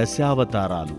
దశావతారాలు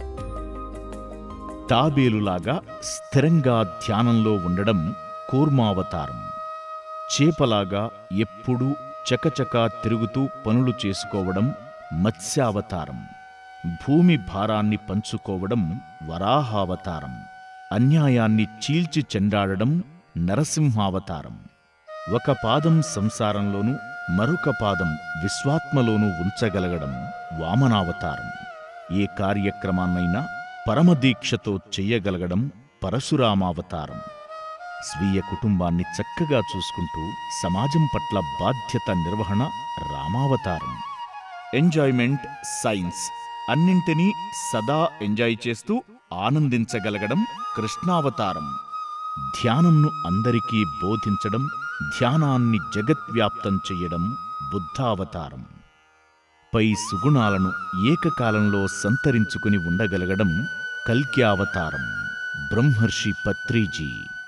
తాబేలులాగా స్థిరంగా ధ్యానంలో ఉండడం కూర్మావతారం చేపలాగా ఎప్పుడూ చకచకా తిరుగుతూ పనులు చేసుకోవడం మత్స్యావతారం భూమి భారాన్ని పంచుకోవడం వరాహావతారం అన్యాయాన్ని చీల్చి చెండాడడం నరసింహావతారం ఒక పాదం సంసారంలోనూ మరొక పాదం విశ్వాత్మలోనూ ఉంచగలగడం వామనావతారం ఏ కార్యక్రమాన్నైనా పరమదీక్షతో చెయ్యగలగడం పరశురామావతారం స్వీయ కుటుంబాన్ని చక్కగా చూసుకుంటూ సమాజం పట్ల బాధ్యత నిర్వహణ రామావతారం ఎంజాయ్మెంట్ సైన్స్ అన్నింటినీ సదా ఎంజాయ్ చేస్తూ ఆనందించగలగడం కృష్ణావతారం ధ్యానంను అందరికీ బోధించడం ధ్యానాన్ని జగద్వ్యాప్తం చెయ్యడం బుద్ధావతారం పై సుగుణాలను ఏకకాలంలో సంతరించుకుని ఉండగలగడం కల్క్యావతారం బ్రహ్మర్షి పత్రిజీ